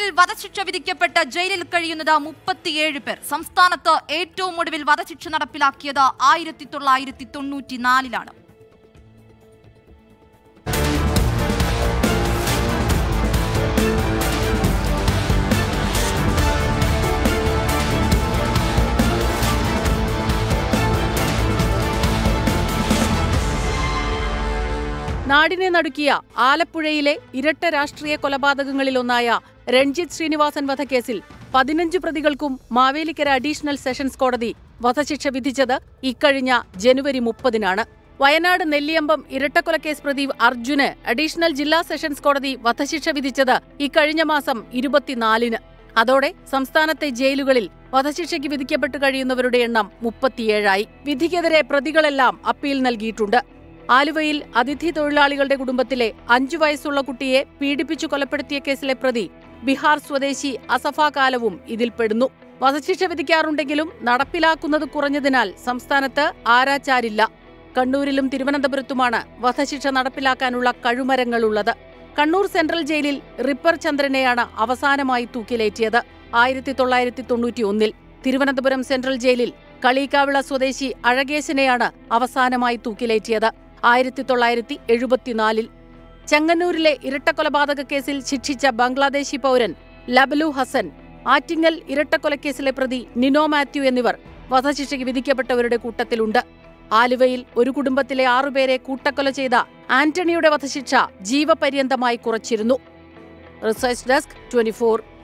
വധശിക്ഷ വിധിക്കപ്പെട്ട് ജയിലിൽ കഴിയുന്നത് മുപ്പത്തിയേഴ് പേർ സംസ്ഥാനത്ത് ഏറ്റവും ഒടുവിൽ വധശിക്ഷ നടപ്പിലാക്കിയത് ആയിരത്തി തൊള്ളായിരത്തി തൊണ്ണൂറ്റിനാലിലാണ് നാടിനെ നടുക്കിയ ആലപ്പുഴയിലെ ഇരട്ട രാഷ്ട്രീയ കൊലപാതകങ്ങളിലൊന്നായ രഞ്ജിത്ത് ശ്രീനിവാസൻ വധക്കേസിൽ പതിനഞ്ച് പ്രതികൾക്കും മാവേലിക്കര അഡീഷണൽ സെഷൻസ് കോടതി വധശിക്ഷ വിധിച്ചത് ഇക്കഴിഞ്ഞ ജനുവരി മുപ്പതിനാണ് വയനാട് നെല്ലിയമ്പം ഇരട്ടക്കൊലക്കേസ് പ്രതി അർജുന് അഡീഷണൽ ജില്ലാ സെഷൻസ് കോടതി വധശിക്ഷ വിധിച്ചത് ഇക്കഴിഞ്ഞ മാസം ഇരുപത്തിനാലിന് അതോടെ സംസ്ഥാനത്തെ ജയിലുകളിൽ വധശിക്ഷയ്ക്ക് വിധിക്കപ്പെട്ടു കഴിയുന്നവരുടെ എണ്ണം മുപ്പത്തിയേഴായി വിധിക്കെതിരെ പ്രതികളെല്ലാം അപ്പീൽ നൽകിയിട്ടുണ്ട് ആലുവയിൽ അതിഥി തൊഴിലാളികളുടെ കുടുംബത്തിലെ അഞ്ചു വയസ്സുള്ള കുട്ടിയെ പീഡിപ്പിച്ചു കൊലപ്പെടുത്തിയ കേസിലെ പ്രതി ബീഹാർ സ്വദേശി അസഫ കാലവും ഇതിൽപ്പെടുന്നു വധശിക്ഷ വിധിക്കാറുണ്ടെങ്കിലും നടപ്പിലാക്കുന്നത് കുറഞ്ഞതിനാൽ സംസ്ഥാനത്ത് ആരാച്ചാരില്ല കണ്ണൂരിലും തിരുവനന്തപുരത്തുമാണ് വധശിക്ഷ നടപ്പിലാക്കാനുള്ള കഴുമരങ്ങളുള്ളത് കണ്ണൂർ സെൻട്രൽ ജയിലിൽ റിപ്പർ ചന്ദ്രനെയാണ് അവസാനമായി തൂക്കിലേറ്റിയത് ആയിരത്തി തൊള്ളായിരത്തി തൊണ്ണൂറ്റിയൊന്നിൽ തിരുവനന്തപുരം സെൻട്രൽ ജയിലിൽ കളീക്കാവിള സ്വദേശി അഴകേശനെയാണ് അവസാനമായി തൂക്കിലേറ്റിയത് ആയിരത്തി തൊള്ളായിരത്തി എഴുപത്തിനാലിൽ ചെങ്ങന്നൂരിലെ ഇരട്ടക്കൊലപാതക കേസിൽ ശിക്ഷിച്ച ബംഗ്ലാദേശി പൗരൻ ലബലു ഹസൻ ആറ്റിങ്ങൽ ഇരട്ടക്കൊലക്കേസിലെ പ്രതി നിനോ മാത്യു എന്നിവർ വധശിക്ഷയ്ക്ക് വിധിക്കപ്പെട്ടവരുടെ കൂട്ടത്തിലുണ്ട് ആലുവയിൽ ഒരു കുടുംബത്തിലെ ആറുപേരെ കൂട്ടക്കൊല ചെയ്ത ആന്റണിയുടെ വധശിക്ഷ ജീവപര്യന്തമായി കുറച്ചിരുന്നു റിസർച്ച് ഡെസ്ക് ട്വന്റി